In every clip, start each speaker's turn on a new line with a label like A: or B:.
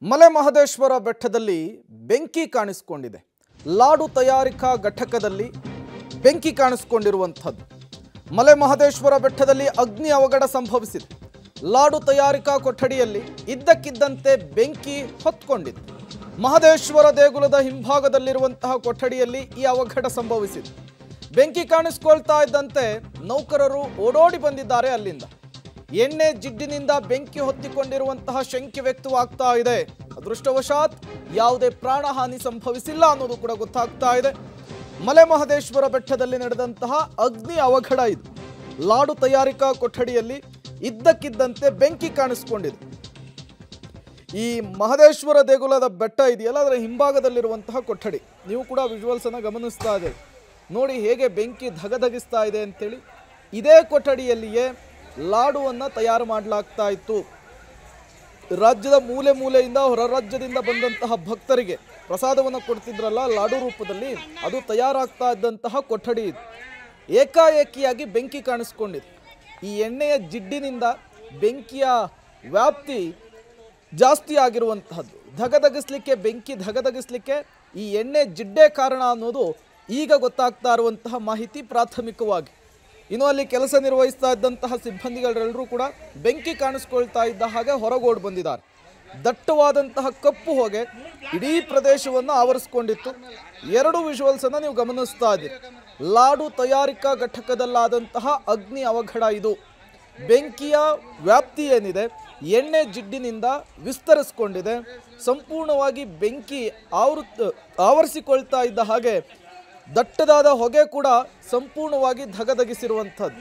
A: ಮಲೆ ಮಹದೇಶ್ವರ ಬೆಟ್ಟದಲ್ಲಿ ಬೆಂಕಿ ಕಾಣಿಸಿಕೊಂಡಿದೆ ಲಾಡು ತಯಾರಿಕಾ ಘಟಕದಲ್ಲಿ ಬೆಂಕಿ ಕಾಣಿಸಿಕೊಂಡಿರುವಂಥದ್ದು ಮಲೆ ಮಹದೇಶ್ವರ ಬೆಟ್ಟದಲ್ಲಿ ಅಗ್ನಿ ಅವಘಡ ಸಂಭವಿಸಿದೆ ಲಾಡು ತಯಾರಿಕಾ ಕೊಠಡಿಯಲ್ಲಿ ಇದ್ದಕ್ಕಿದ್ದಂತೆ ಬೆಂಕಿ ಹೊತ್ಕೊಂಡಿದೆ ಮಹದೇಶ್ವರ ದೇಗುಲದ ಹಿಂಭಾಗದಲ್ಲಿರುವಂತಹ ಕೊಠಡಿಯಲ್ಲಿ ಈ ಅವಘಡ ಸಂಭವಿಸಿದೆ ಬೆಂಕಿ ಕಾಣಿಸ್ಕೊಳ್ತಾ ಇದ್ದಂತೆ ನೌಕರರು ಓಡೋಡಿ ಬಂದಿದ್ದಾರೆ ಅಲ್ಲಿಂದ ಎಣ್ಣೆ ಜಿಡ್ಡಿನಿಂದ ಬೆಂಕಿ ಹೊತ್ತಿಕೊಂಡಿರುವಂತಹ ಶಂಕೆ ವ್ಯಕ್ತವಾಗ್ತಾ ಇದೆ ಅದೃಷ್ಟವಶಾತ್ ಯಾವುದೇ ಪ್ರಾಣಹಾನಿ ಸಂಭವಿಸಿಲ್ಲ ಅನ್ನೋದು ಕೂಡ ಗೊತ್ತಾಗ್ತಾ ಇದೆ ಮಲೆ ಮಹದೇಶ್ವರ ಬೆಟ್ಟದಲ್ಲಿ ನಡೆದಂತಹ ಅಗ್ನಿ ಅವಘಡ ಇದು ಲಾಡು ತಯಾರಿಕಾ ಕೊಠಡಿಯಲ್ಲಿ ಇದ್ದಕ್ಕಿದ್ದಂತೆ ಬೆಂಕಿ ಕಾಣಿಸ್ಕೊಂಡಿದೆ ಈ ಮಹದೇಶ್ವರ ದೇಗುಲದ ಬೆಟ್ಟ ಇದೆಯಲ್ಲ ಅದರ ಹಿಂಭಾಗದಲ್ಲಿರುವಂತಹ ಕೊಠಡಿ ನೀವು ಕೂಡ ವಿಜುವಲ್ಸ್ ಅನ್ನ ಗಮನಿಸ್ತಾ ಇದ್ದೀರಿ ನೋಡಿ ಹೇಗೆ ಬೆಂಕಿ ಧಗಧಗಿಸ್ತಾ ಇದೆ ಅಂತೇಳಿ ಇದೇ ಕೊಠಡಿಯಲ್ಲಿಯೇ ಲಾಡುವನ್ನು ತಯಾರು ಮಾಡಲಾಗ್ತಾ ಇತ್ತು ರಾಜ್ಯದ ಮೂಲೆ ಮೂಲೆಯಿಂದ ಹೊರ ರಾಜ್ಯದಿಂದ ಬಂದಂತಹ ಭಕ್ತರಿಗೆ ಪ್ರಸಾದವನ್ನು ಕೊಡ್ತಿದ್ರಲ್ಲ ಲಾಡು ರೂಪದಲ್ಲಿ ಅದು ತಯಾರಾಗ್ತಾ ಇದ್ದಂತಹ ಕೊಠಡಿ ಇದು ಏಕಾಏಕಿಯಾಗಿ ಬೆಂಕಿ ಕಾಣಿಸ್ಕೊಂಡಿದೆ ಈ ಎಣ್ಣೆಯ ಜಿಡ್ಡಿನಿಂದ ಬೆಂಕಿಯ ವ್ಯಾಪ್ತಿ ಜಾಸ್ತಿ ಆಗಿರುವಂತಹದ್ದು ಧಗಧಗಿಸ್ಲಿಕ್ಕೆ ಬೆಂಕಿ ಧಗಧಗಿಸ್ಲಿಕ್ಕೆ ಈ ಎಣ್ಣೆ ಜಿಡ್ಡೆ ಕಾರಣ ಅನ್ನೋದು ಈಗ ಗೊತ್ತಾಗ್ತಾ ಇರುವಂತಹ ಮಾಹಿತಿ ಪ್ರಾಥಮಿಕವಾಗಿ ಇನ್ನು ಅಲ್ಲಿ ಕೆಲಸ ನಿರ್ವಹಿಸ್ತಾ ಇದ್ದಂತಹ ಸಿಬ್ಬಂದಿಗಳೆಲ್ಲರೂ ಕೂಡ ಬೆಂಕಿ ಕಾಣಿಸ್ಕೊಳ್ತಾ ಇದ್ದ ಹಾಗೆ ಹೊರಗೋಡ್ ಬಂದಿದ್ದಾರೆ ದಟ್ಟವಾದಂತಹ ಕಪ್ಪು ಹೊಗೆ ಇಡೀ ಪ್ರದೇಶವನ್ನು ಆವರಿಸ್ಕೊಂಡಿತ್ತು ಎರಡು ವಿಜುವಲ್ಸ್ ಅನ್ನ ನೀವು ಗಮನಿಸ್ತಾ ಇದ್ದೀರಿ ಲಾಡು ತಯಾರಿಕಾ ಘಟಕದಲ್ಲಾದಂತಹ ಅಗ್ನಿ ಅವಘಡ ಇದು ಬೆಂಕಿಯ ವ್ಯಾಪ್ತಿ ಏನಿದೆ ಎಣ್ಣೆ ಜಿಡ್ಡಿನಿಂದ ವಿಸ್ತರಿಸ್ಕೊಂಡಿದೆ ಸಂಪೂರ್ಣವಾಗಿ ಬೆಂಕಿ ಆವೃತ್ ಆವರಿಸಿಕೊಳ್ತಾ ಇದ್ದ ಹಾಗೆ ದಟ್ಟದಾದ ಹೊಗೆ ಕೂಡ ಸಂಪೂರ್ಣವಾಗಿ ಧಗಧಗಿಸಿರುವಂಥದ್ದು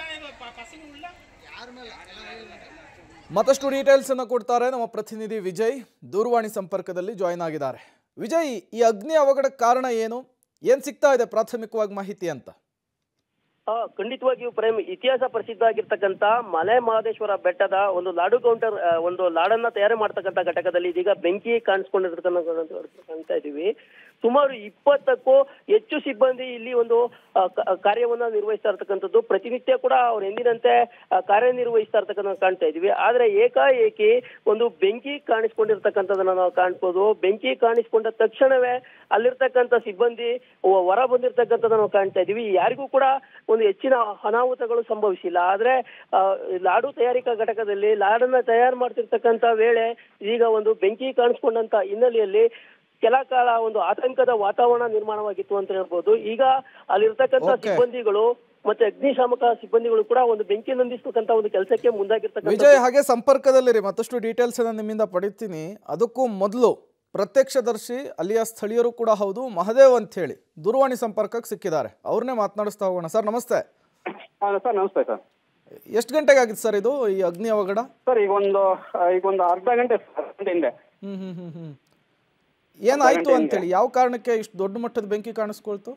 A: ಮತ್ತಷ್ಟು ಡೀಟೇಲ್ಸ್ ಅನ್ನು ಕೊಡ್ತಾರೆ ನಮ್ಮ ಪ್ರತಿನಿಧಿ ವಿಜಯ್ ದೂರವಾಣಿ ಸಂಪರ್ಕದಲ್ಲಿ ಜಾಯ್ನ್ ಆಗಿದ್ದಾರೆ ವಿಜಯ್ ಈ ಅಗ್ನಿ ಅವಘಡಕ್ಕೆ ಕಾರಣ ಏನು ಏನ್ ಸಿಗ್ತಾ ಇದೆ ಪ್ರಾಥಮಿಕವಾಗಿ ಮಾಹಿತಿ ಅಂತ
B: ಆ, ಖಂಡಿತವಾಗಿಯೂ ಪ್ರೇಮ್ ಇತಿಹಾಸ ಪ್ರಸಿದ್ಧ ಆಗಿರ್ತಕ್ಕಂತ ಮಲೆ ಮಹದೇಶ್ವರ ಬೆಟ್ಟದ ಒಂದು ಲಾಡು ಕೌಂಟರ್ ಆ, ಒಂದು ಲಾಡನ್ನ ತಯಾರಿ ಮಾಡ್ತಕ್ಕಂತ ಘಟಕದಲ್ಲಿ ಇದೀಗ ಬೆಂಕಿ ಕಾಣಿಸ್ಕೊಂಡಿರ್ತಕ್ಕಂಥ ಕಾಣ್ತಾ ಇದೀವಿ ಸುಮಾರು ಇಪ್ಪತ್ತಕ್ಕೂ ಹೆಚ್ಚು ಸಿಬ್ಬಂದಿ ಇಲ್ಲಿ ಒಂದು ಆ, ಕ- ಕಾರ್ಯವನ್ನ ನಿರ್ವಹಿಸ್ತಾ ಇರ್ತಕ್ಕಂಥದ್ದು ಪ್ರತಿನಿತ್ಯ ಕೂಡ ಅವ್ರು ಎಂದಿನಂತೆ ಆ, ಕಾರ್ಯನಿರ್ವಹಿಸ್ತಾ ಇರ್ತಕ್ಕಂಥ ಕಾಣ್ತಾ ಇದೀವಿ ಆದ್ರೆ ಏಕಾಏಕಿ ಒಂದು ಬೆಂಕಿ ಕಾಣಿಸ್ಕೊಂಡಿರ್ತಕ್ಕಂಥದನ್ನ ನಾವು ಕಾಣ್ಬೋದು ಬೆಂಕಿ ಕಾಣಿಸ್ಕೊಂಡ ತಕ್ಷಣವೇ ಅಲ್ಲಿರ್ತಕ್ಕಂಥ ಸಿಬ್ಬಂದಿ ಹೊ- ಹೊರ ಬಂದಿರ್ತಕ್ಕಂಥದ್ದನ್ನ ನಾವು ಕಾಣ್ತಾ ಇದೀವಿ ಯಾರಿಗೂ ಕೂಡ ಒಂದು ಹೆಚ್ಚಿನ ಅನಾಹುತಗಳು ಸಂಭವಿಸಿಲ್ಲ ಆದ್ರೆ ಆ, ಲಾಡು ತಯಾರಿಕಾ ಘಟಕದಲ್ಲಿ ಲಾಡನ್ನ ತಯಾರು ಮಾಡ್ತಿರ್ತಕ್ಕಂಥ ವೇಳೆ ಈಗ ಒಂದು ಬೆಂಕಿ ಕಾಣಿಸ್ಕೊಂಡಂತ ಹಿನ್ನೆಲೆಯಲ್ಲಿ ಕೆಲ ಕಾಲ ಒಂದು ಆತಂಕದ ವಾತಾವರಣ ನಿರ್ಮಾಣವಾಗಿತ್ತು ಅಂತ ಹೇಳ್ಬೋದು ಈಗ ಅಲ್ಲಿರ್ತಕ್ಕಂಥ
A: Okay.
B: ಸಿಬ್ಬಂದಿಗಳು ಮತ್ತೆ ಅಗ್ನಿಶಾಮಕ ಸಿಬ್ಬಂದಿಗಳು ಕೂಡ ಒಂದು ಬೆಂಕಿ ನಂದಿಸ್ತಕ್ಕಂತ ಒಂದು ಕೆಲಸಕ್ಕೆ ಮುಂದಾಗಿರ್ತಕ್ಕಂಥ
A: ವಿಜಯ್ ಹಾಗೆ ಸಂಪರ್ಕದಲ್ಲಿರಿ ಮತ್ತಷ್ಟು ಡೀಟೇಲ್ಸ್ ಅನ್ನ ನಿಮ್ಮಿಂದ ಪಡಿತೀನಿ ಅದಕ್ಕೂ ಮೊದಲು ಪ್ರತ್ಯಕ್ಷದರ್ಶಿ ಅಲ್ಲಿಯ ಸ್ಥಳೀಯರು ಕೂಡ ಹೌದು ಮಹದೇವ್ ಅಂತ ಹೇಳಿ ದೂರವಾಣಿ ಸಂಪರ್ಕಕ್ಕೆ ಸಿಕ್ಕಿದ್ದಾರೆ ಅವ್ರನ್ನೇ ಮಾತನಾಡಿಸ್ತಾ ಹೋಗೋಣ ಸರ್ ನಮಸ್ತೆ
C: ಹಾಂ ಸರ್ ನಮಸ್ತೆ ಸರ್
A: ಎಷ್ಟು ಗಂಟೆಗೆ ಆಗಿತ್ತು ಸರ್ ಇದು ಈ ಅಗ್ನಿ ಅವಘಡ
C: ಸರ್ ಈಗ ಒಂದು ಆ, ಈಗ ಒಂದು ಅರ್ಧ ಗಂಟೆ ಸರ್, ಅರ್ಧ ಗಂಟೆ ಹಿಂದೆ
A: ಹ್ಮ್ ಹ್ಮ್ ಹ್ಮ್ ಹ್ಮ್ ಏನಾಯ್ತು ಅಂತೇಳಿ ಯಾವ ಕಾರಣಕ್ಕೆ ಇಷ್ಟು ದೊಡ್ಡ ಮಟ್ಟದ ಬೆಂಕಿ ಕಾಣಿಸ್ಕೊಳ್ತು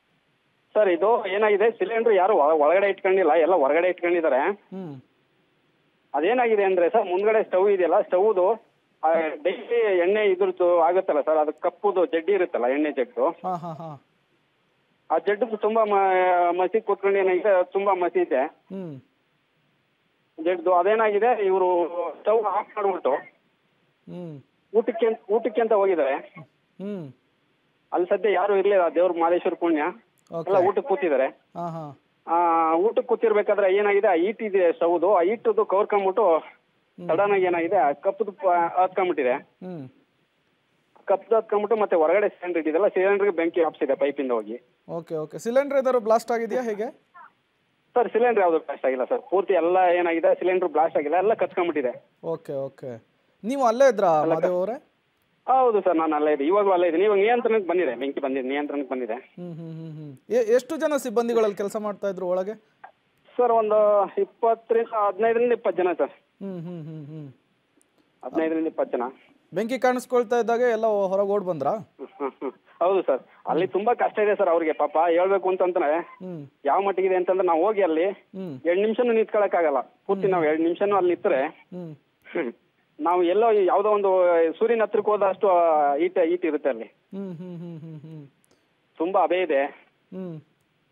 C: ಸರ್ ಇದು ಏನಾಗಿದೆ ಸಿಲಿಂಡರ್ ಯಾರು ಒಳ- ಒಳಗಡೆ ಇಟ್ಕೊಂಡಿಲ್ಲ ಎಲ್ಲ ಹೊರಗಡೆ ಇಟ್ಕೊಂಡಿದ್ದಾರೆ
A: ಹ್ಮ್
C: ಅದೇನಾಗಿದೆ ಅಂದ್ರೆ ಸರ್ ಮುಂದ್ಗಡೆ ಸ್ಟವ್ ಇದೆಯಲ್ಲ ಸ್ಟವ್ದು ಡೈಲಿ ಎಣ್ಣೆ ಇದ್ರದ್ದು ಆಗುತ್ತಲ್ಲ ಸರ್ ಅದು ಕಪ್ಪುದು ಜಡ್ಡಿ ಇರುತ್ತಲ್ಲ ಎಣ್ಣೆ ಜಡ್ಡು
A: ಹಾ ಹಾ ಹಾ
C: ಆ ಜಡ್ಡು ತುಂಬಾ ಮ- ಮಸಿ ಕೂತ್ಕೊಂಡು ಏನಾಗಿದೆ ಅದು ತುಂಬಾ ಮಸಿ ಇದೆ
A: ಹ್ಮ್
C: ಜಡ್ದು ಅದೇನಾಗಿದೆ ಇವರು ಸ್ಟವ್ ಆಫ್ ಮಾಡ್ಬಿಟ್ಟು
A: ಹ್ಮ್
C: ಊಟಕ್ಕೆ ಅಂತ- ಊಟಕ್ಕೆ ಅಂತ ಹೋಗಿದ್ದಾರೆ
A: ಹ್ಮ್
C: ಅಲ್ಲಿ ಸದ್ಯ ಯಾರು ಇರ್ಲಿಲ್ಲ ದೇವ್ರ ಮಾದೇಶ್ವರ ಪುಣ್ಯ
A: ಓಕೆ
C: ಎಲ್ಲ ಊಟಕ್ಕೆ ಕೂತಿದ್ದಾರೆ
A: ಹಾ ಹಾ
C: ಆ ಊಟಕ್ಕೆ ಕೂತಿರ್ಬೇಕಾದ್ರೆ ಏನಾಗಿದೆ ಆ ಈಟ್ ಇದೆ ಸೌದು ಆ ಈಟದು ಕವರ್ಕೊಂಬಿಟ್ಟು ಸಡನ್ ಆಗಿ ಏನಾಗಿದೆ ಆ ಕಪ್ಪದು ಹತ್ಕೊಂಡ್ಬಿಟ್ಟಿದೆ
A: ಹ್ಮ್
C: ಕಪ್ಪದು ಹತ್ಕೊಂಡ್ಬಿಟ್ಟು ಮತ್ತೆ ಹೊರಗಡೆ ಸಿಲಿಂಡರ್ ಇಟ್ಟಿದೆಲ್ಲ ಸಿಲಿಂಡರ್ಗೆ ಬೆಂಕಿ ಹಾಪ್ಸಿದೆ ಪೈಪಿಂದ ಹೋಗಿ
A: ಓಕೆ ಓಕೆ ಸಿಲಿಂಡರ್ ಏನಾದ್ರು ಬ್ಲಾಸ್ಟ್ ಆಗಿದೆಯಾ ಹೇಗೆ
C: ಸರ್ ಸಿಲಿಂಡರ್ ಯಾವ್ದು ಬ್ಲಾಸ್ಟ್ ಆಗಿಲ್ಲ ಸರ್ ಪೂರ್ತಿ ಎಲ್ಲ ಏನಾಗಿದೆ ಸಿಲಿಂಡರ್ ಬ್ಲಾಸ್ಟ್ ಆಗಿಲ್ಲ ಎಲ್ಲ ಕಚ್ಕೊಂಡ್ಬಿಟ್ಟಿದೆ
A: ಓಕೆ ಓಕೆ ನೀವು ಅಲ್ಲೇ ಇದ್ರಾ ಮಾದೇವ್ ಅವರೇ
C: ಹೌದು ಸರ್ ನಾನು ಅಲ್ಲೇ ಇದೆ ಇವಾಗಲೂ ಅಲ್ಲೇ ಇದ್ದೀನಿ ಇವಾಗ ನಿಯಂತ್ರಣಕ್ಕೆ ಬಂದಿದೆ ಬೆಂಕಿ ಬಂದಿದೆ ನಿಯಂತ್ರಣಕ್ಕೆ ಬಂದಿದೆ
A: ಹ್ಮ್ ಹ್ಮ್ ಹ್ಮ್ ಹ್ಮ್ ಎ- ಎಷ್ಟು ಜನ ಸಿಬ್ಬಂದಿಗಳಲ್ಲಿ ಕೆಲಸ ಮಾಡ್ತಾ ಇದ್ರು ಒಳಗೆ
C: ಸರ್ ಒಂದು ಇಪ್ಪತ್ತರಿಂದ ಹದಿನೈದರಿಂದ ಇಪ್ಪತ್ತು ಜನ ಸರ್
A: ಹ್ಮ್ ಹ್ಮ್ ಹ್ಮ್ ಹ್ಮ್
C: ಹದಿನೈದರಿಂದ ಇಪ್ಪತ್ತು ಜನ
A: ಬೆಂಕಿ ಕಾಣಿಸ್ಕೊಳ್ತಾ ಇದ್ದಾಗ ಎಲ್ಲ ಹೊರಗೆ ಓಡ್ ಬಂದ್ರಾ
C: ಹ್ಮ್, ಹ್ಮ್, ಹ್ಮ್. ಹೌದು ಸರ್ ಅಲ್ಲಿ ತುಂಬಾ ಕಷ್ಟ ಇದೆ ಸರ್ ಅವ್ರಿಗೆ ಪಾಪ ಹೇಳ್ಬೇಕು ಅಂತಂದ್ರೆ
A: ಹ್ಮ್
C: ಯಾವ ಮಟ್ಟಿಗಿದೆ ಅಂತಂದ್ರೆ ನಾವು ಹೋಗಿ ಅಲ್ಲಿ
A: ಹ್ಮ್
C: ಎರಡ್ ನಿಮಿಷನೂ ನಿಂತ್ಕೊಳಕ್ಕಾಗಲ್ಲ ಪೂರ್ತಿ ನಾವು ಎರಡ್ ನಿಮಿಷನೂ ಅಲ್ಲಿ ನಿಂತ್ರೆ
A: ಹ್ಮ್
C: ಹ್ಮ್, ನಾವು ಎಲ್ಲೋ ಯಾವ್ದೋ ಒಂದು ಸೂರ್ಯನ ಹತ್ರಕ್ಕೆ ಹೋದಷ್ಟು ಈಟ್ ಈಟ್ ಇರುತ್ತೆ ಅಲ್ಲಿ
A: ಹ್ಮ್ ಹ್ಮ್ ಹ್ಮ್ ಹ್ಮ್ ಹ್ಮ್
C: ತುಂಬಾ ಅಭಯ ಇದೆ
A: ಹ್ಮ್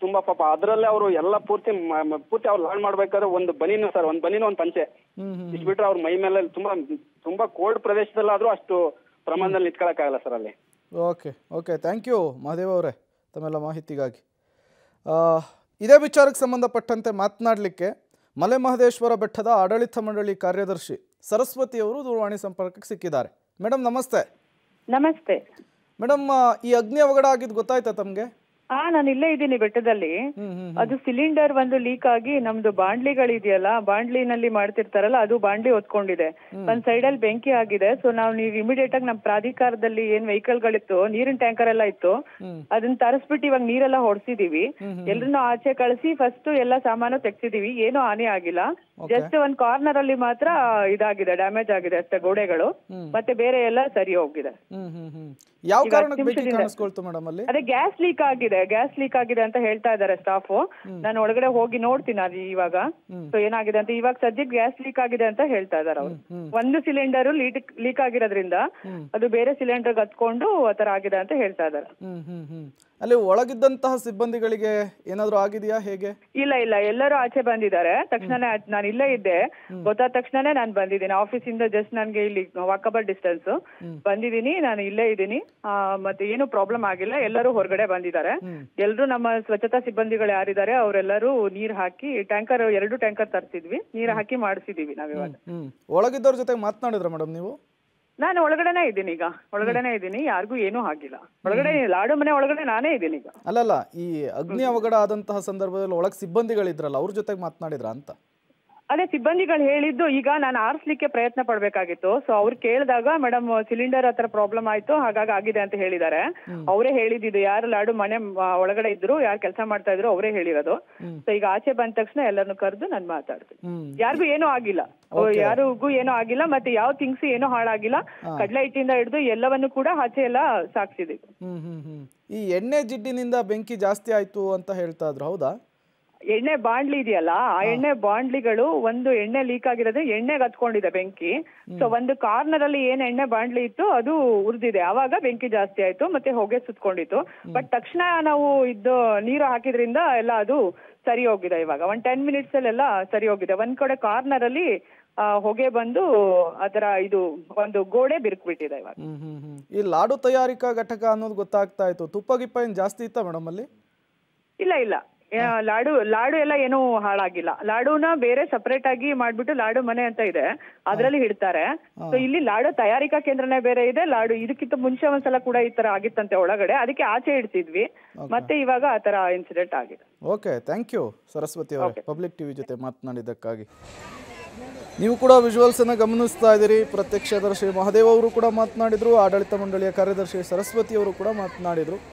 C: ತುಂಬಾ ಪಾಪ ಅದರಲ್ಲೇ ಅವರು ಎಲ್ಲ ಪೂರ್ತಿ ಮ- ಮ- ಪೂರ್ತಿ ಅವ್ರು ಲಾಡ್ ಮಾಡ್ಬೇಕಾದ್ರೆ ಒಂದು ಬನೀನು ಸರ್ ಒಂದು ಬನೀನು ಒಂದು ಪಂಚೆ
A: ಹ್ಮ್ ಹ್ಮ್
C: ಇಷ್ಟು ಬಿಟ್ರೆ ಅವ್ರ ಮೈ ಮೇಲೆ ತುಂಬಾ ತುಂಬಾ ಕೋಲ್ಡ್ ಪ್ರದೇಶದಲ್ಲಾದ್ರೂ ಅಷ್ಟು ಪ್ರಮಾಣದಲ್ಲಿ ನಿಂತ್ಕೊಳಕ್ಕಾಗಲ್ಲ ಸರ್ ಅಲ್ಲಿ
A: okay okay thank you Mahadev ಅವರೇ ತಮ್ಮೆಲ್ಲ ಮಾಹಿತಿಗಾಗಿ ಆ, ಇದೇ ವಿಚಾರಕ್ಕೆ ಸಂಬಂಧಪಟ್ಟಂತೆ ಮಾತನಾಡಲಿಕ್ಕೆ ಮಲೆ ಮಹದೇಶ್ವರ ಬೆಟ್ಟದ ಆಡಳಿತ ಮಂಡಳಿ ಕಾರ್ಯದರ್ಶಿ ಸರಸ್ವತಿ ಅವರು ದೂರವಾಣಿ ಸಂಪರ್ಕಕ್ಕೆ ಸಿಕ್ಕಿದ್ದಾರೆ ಮೇಡಮ್ ನಮಸ್ತೆ
D: ನಮಸ್ತೆ
A: ಮೇಡಮ್ ಆ, ಈ ಅಗ್ನಿ ಅವಘಡ ಆಗಿದ್ದು ಗೊತ್ತಾಯ್ತಾ ತಮಗೆ
D: ಹಾ ನಾನು ಇಲ್ಲೇ ಇದ್ದೀನಿ ಬೆಟ್ಟದಲ್ಲಿ
A: ಹ್ಮ್ ಹ್ಮ್
D: ಅದು ಸಿಲಿಂಡರ್ ಒಂದು ಲೀಕ್ ಆಗಿ ನಮ್ದು ಬಾಂಡ್ಲಿಗಳಿದೆಯಲ್ಲ ಬಾಂಡ್ಲಿನಲ್ಲಿ ಮಾಡ್ತಿರ್ತಾರಲ್ಲ ಅದು ಬಾಂಡ್ಲಿ ಹೊತ್ಕೊಂಡಿದೆ ಒಂದ್ ಸೈಡ್ ಅಲ್ಲಿ ಬೆಂಕಿ ಆಗಿದೆ ಸೊ ನಾವು ನೀವು ಇಮಿಡಿಯೇಟ್ ಆಗಿ ನಮ್ ಪ್ರಾಧಿಕಾರದಲ್ಲಿ ಏನ್ ವೆಹಿಕಲ್ ಗಳಿತ್ತು ನೀರಿನ ಟ್ಯಾಂಕರ್ ಎಲ್ಲ ಇತ್ತು ಅದನ್ನ ತರಿಸ್ಬಿಟ್ಟು ಇವಾಗ ನೀರೆಲ್ಲ ಹೊಡ್ಸಿದೀವಿ ಎಲ್ರನ್ನೂ ಆಚೆ ಕಳಿಸಿ ಫಸ್ಟ್ ಎಲ್ಲ ಸಾಮಾನು ತೆಗ್ಸಿದೀವಿ ಏನೂ ಹಾನಿ ಆಗಿಲ್ಲ ಜಸ್ಟ್ ಒಂದ್ ಕಾರ್ನರ್ ಅಲ್ಲಿ ಮಾತ್ರ ಇದಾಗಿದೆ ಡ್ಯಾಮೇಜ್ ಆಗಿದೆ ಅಷ್ಟೇ ಗೋಡೆಗಳು ಮತ್ತೆ ಬೇರೆ ಎಲ್ಲ ಸರಿ ಹೋಗಿದೆ
A: ಹ್ಮ್ ಹ್ಮ್ ಹ್ಮ್ ಯಾವ
D: ಈಗ
A: ಕಾರಣಕ್ಕೆ
D: ಹತ್ತು
A: ಬೆಂಕಿ
D: ನಿಮಿಷದಿಂದ-
A: ಕಾಣಿಸ್ಕೊಳ್ತು ಮೇಡಮ್ ಅಲ್ಲಿ
D: ಅದೇ ಗ್ಯಾಸ್ ಲೀಕ್ ಆಗಿದೆ ಗ್ಯಾಸ್ ಲೀಕ್ ಆಗಿದೆ ಅಂತ ಹೇಳ್ತಾ ಇದ್ದಾರೆ ಸ್ಟಾಫ್ ನಾನು ಒಳಗಡೆ ಹೋಗಿ ನೋಡ್ತೀನಿ ಅದು ಇವಾಗ ಸೊ ಏನಾಗಿದೆ ಅಂತ ಇವಾಗ ಸದ್ಯಕ್ಕೆ ಗ್ಯಾಸ್ ಲೀಕ್ ಆಗಿದೆ ಅಂತ ಹೇಳ್ತಾ ಇದಾರೆ ಅವ್ರು ಒಂದು ಸಿಲಿಂಡರ್ ಲೀಕ್ ಆಗಿರೋದ್ರಿಂದ ಅದು ಬೇರೆ ಸಿಲಿಂಡರ್ ಹತ್ಕೊಂಡು ಆತರ ಆಗಿದೆ ಅಂತ ಹೇಳ್ತಾ ಇದಾರೆ
A: ಹ್ಮ್ ಹ್ಮ್ ಹ್ಮ್ ಅಲ್ಲಿ ಒಳಗಿದ್ದಂತಹ ಸಿಬ್ಬಂದಿಗಳಿಗೆ ಏನಾದರೂ ಆಗಿದೆಯಾ ಹೇಗೆ
D: ಇಲ್ಲ ಇಲ್ಲ ಎಲ್ಲರೂ ಆಚೆ ಬಂದಿದ್ದಾರೆ ತಕ್ಷಣನೇ ಆಚೆ- ನಾನು ಇಲ್ಲೇ ಇದ್ದೆ ಗೊತ್ತಾದ ತಕ್ಷಣನೇ ನಾನು ಬಂದಿದ್ದೀನಿ ಆಫೀಸಿಂದ ಜಸ್ಟ್ ನನ್ಗೆ ಇಲ್ಲಿ ವಾಕಬಲ್ ಡಿಸ್ಟೆನ್ಸ್ ಬಂದಿದ್ದೀನಿ ನಾನು ಇಲ್ಲೇ ಇದ್ದೀನಿ ಆ, ಮತ್ತೆ ಏನು ಪ್ರಾಬ್ಲಮ್ ಆಗಿಲ್ಲ ಎಲ್ಲರೂ ಹೊರಗಡೆ ಬಂದಿದ್ದಾರೆ ಎಲ್ಲರೂ ನಮ್ಮ ಸ್ವಚ್ಛತಾ ಸಿಬ್ಬಂದಿಗಳು ಯಾರಿದ್ದಾರೆ ಅವರೆಲ್ಲರೂ ನೀರ್ ಹಾಕಿ ಟ್ಯಾಂಕರ್ ಎರಡು ಟ್ಯಾಂಕರ್ ತರಿಸಿದ್ವಿ ನೀರ್ ಹಾಕಿ ಮಾಡಿಸಿದೀವಿ ನಾವಿವಾಗ
A: ಹ್ಮ್ ಒಳಗಿದ್ದವ್ರ ಜೊತೆ ಮಾತನಾಡಿದ್ರ ಮೇಡಮ್ ನೀವು
D: ನಾನು ಒಳಗಡೆನೆ ಇದ್ದೀನಿ ಈಗ ಒಳಗಡೆನೆ ಇದ್ದೀನಿ ಯಾರಿಗೂ ಏನೂ ಆಗಿಲ್ಲ ಒಳಗಡೆ ಲಾಡು ಮನೆ ಒಳಗಡೆ ನಾನೇ ಇದ್ದೀನಿ ಈಗ
A: ಅಲ್ಲಲ್ಲ ಈ ಅಗ್ನಿ ಅವಘಡ ಆದಂತಹ ಸಂದರ್ಭದಲ್ಲಿ ಒಳಗೆ ಸಿಬ್ಬಂದಿಗಳಿದ್ರಲ್ಲ ಅವ್ರ ಜೊತೆಗೆ ಮಾತನಾಡಿದ್ರ ಅಂತ
D: ಅದೇ ಸಿಬ್ಬಂದಿಗಳು ಹೇಳಿದ್ದು ಈಗ ನಾನು ಆರಿಸ್ಲಿಕ್ಕೆ ಪ್ರಯತ್ನ ಪಡ್ಬೇಕಾಗಿತ್ತು ಸೊ ಅವ್ರು ಕೇಳಿದಾಗ ಮೇಡಮ್ ಸಿಲಿಂಡರ್ ಹತ್ರ ಪ್ರಾಬ್ಲಮ್ ಆಯ್ತು ಹಾಗಾಗಿ ಆಗಿದೆ ಅಂತ ಹೇಳಿದ್ದಾರೆ ಅವರೇ ಹೇಳಿದ್ದು ಯಾರು ಲಾಡು ಮನೆ ಮ- ಒಳಗಡೆ ಇದ್ರು ಯಾರು ಕೆಲಸ ಮಾಡ್ತಾ ಇದ್ರು ಅವರೇ ಹೇಳಿರೋದು ಸೊ ಈಗ ಆಚೆ ಬಂದ ತಕ್ಷಣ ಎಲ್ಲರನ್ನು ಕರೆದು ನಾನು ಮಾತಾಡ್ತೀನಿ
A: ಹ್ಮ್
D: ಯಾರಿಗೂ ಏನೂ ಆಗಿಲ್ಲ ಯಾರಿಗೂ ಏನೂ ಆಗಿಲ್ಲ ಮತ್ತೆ ಯಾವ ಥಿಂಗ್ಸ್ ಏನೂ ಹಾಳಾಗಿಲ್ಲ ಕಡಲೆ ಹಿಟ್ಟಿಂದ ಹಿಡಿದು ಎಲ್ಲವನ್ನು ಕೂಡ ಆಚೆ ಎಲ್ಲ ಸಾಕ್ಸಿದೀವಿ
A: ಹ್ಮ್ ಹ್ಮ್ ಹ್ಮ್ ಈ ಎಣ್ಣೆ ಜಿಡ್ಡಿನಿಂದ ಬೆಂಕಿ ಜಾಸ್ತಿ ಆಯ್ತು ಅಂತ ಹೇಳ್ತಾ ಇದ್ರು ಹೌದಾ
D: ಎಣ್ಣೆ ಬಾಂಡ್ಲಿ ಇದೆಯಲ್ಲ ಆ ಎಣ್ಣೆ ಬಾಂಡ್ಲಿಗಳು ಒಂದು ಎಣ್ಣೆ ಲೀಕ್ ಆಗಿರೋದು ಎಣ್ಣೆಗೆ ಹತ್ಕೊಂಡಿದೆ ಬೆಂಕಿ ಸೊ ಒಂದು ಕಾರ್ನರ್ ಅಲ್ಲಿ ಏನ್ ಎಣ್ಣೆ ಬಾಂಡ್ಲಿ ಇತ್ತು ಅದು ಉರಿದಿದೆ ಅವಾಗ ಬೆಂಕಿ ಜಾಸ್ತಿ ಆಯ್ತು ಮತ್ತೆ ಹೊಗೆ ಸುತ್ಕೊಂಡಿತ್ತು ಬಟ್ ತಕ್ಷಣ ನಾವು ಇದು ನೀರು ಹಾಕಿದ್ರಿಂದ ಎಲ್ಲ ಅದು ಸರಿ ಹೋಗಿದೆ ಇವಾಗ ಒಂದ್ ಟೆನ್ ಮಿನಿಟ್ಸ್ ಅಲ್ಲೆಲ್ಲ ಸರಿ ಹೋಗಿದೆ ಒಂದ್ ಕಡೆ ಕಾರ್ನರ್ ಅಲ್ಲಿ ಆ, ಹೊಗೆ ಬಂದು ಅದರ ಇದು ಒಂದು ಗೋಡೆ ಬಿರುಕ್ಬಿಟ್ಟಿದೆ ಇವಾಗ
A: ಹ್ಮ್ ಹ್ಮ್ ಹ್ಮ್ ಈ ಲಾಡು ತಯಾರಿಕಾ ಘಟಕ ಅನ್ನೋದು ಗೊತ್ತಾಗ್ತಾ ಇತ್ತು ತುಪ್ಪ ಗಿಪ್ಪ ಏನ್ ಜಾಸ್ತಿ ಇತ್ತಾ ಮೇಡಮ್ ಅಲ್ಲಿ
D: ಇಲ್ಲ ಇಲ್ಲ ಆ, ಲಾಡು ಲಾಡು ಎಲ್ಲ ಏನೂ ಹಾಳಾಗಿಲ್ಲ ಲಾಡುನ ಬೇರೆ ಸಪರೇಟ್ ಆಗಿ ಮಾಡ್ಬಿಟ್ಟು ಲಾಡು ಮನೆ ಅಂತ ಇದೆ ಅದ್ರಲ್ಲಿ ಇಡ್ತಾರೆ ಸೊ ಇಲ್ಲಿ ಲಾಡು ತಯಾರಿಕಾ ಕೇಂದ್ರನೇ ಬೇರೆ ಇದೆ ಲಾಡು ಇದಕ್ಕಿಂತ ಮುಂಚೆ ಒಂದ್ಸಲ ಕೂಡ ಈ ತರ ಆಗಿತ್ತಂತೆ ಒಳಗಡೆ ಅದಕ್ಕೆ ಆಚೆ ಇಡ್ತಿದ್ವಿ ಮತ್ತೆ ಇವಾಗ ಆ ತರ ಇನ್ಸಿಡೆಂಟ್ ಆಗಿದೆ
A: ಓಕೆ ಥ್ಯಾಂಕ್ ಯು ಸರಸ್ವತಿ ಅವರೇ ಪಬ್ಲಿಕ್ ಟಿವಿ ಜೊತೆ ಮಾತನಾಡಿದ್ದಕ್ಕಾಗಿ ನೀವು ಕೂಡ ವಿಜುವಲ್ಸ್ ಅನ್ನ ಗಮನಿಸ್ತಾ ಇದ್ದೀರಿ ಪ್ರತ್ಯಕ್ಷದರ್ಶಿ ಮಹದೇವ್ ಅವರು ಕೂಡ ಮಾತನಾಡಿದ್ರು ಆಡಳಿತ ಮಂಡಳಿಯ ಕಾರ್ಯದರ್ಶಿ ಸರಸ್ವತಿ ಅವರು ಕೂಡ ಮಾತನಾಡಿದ್ರು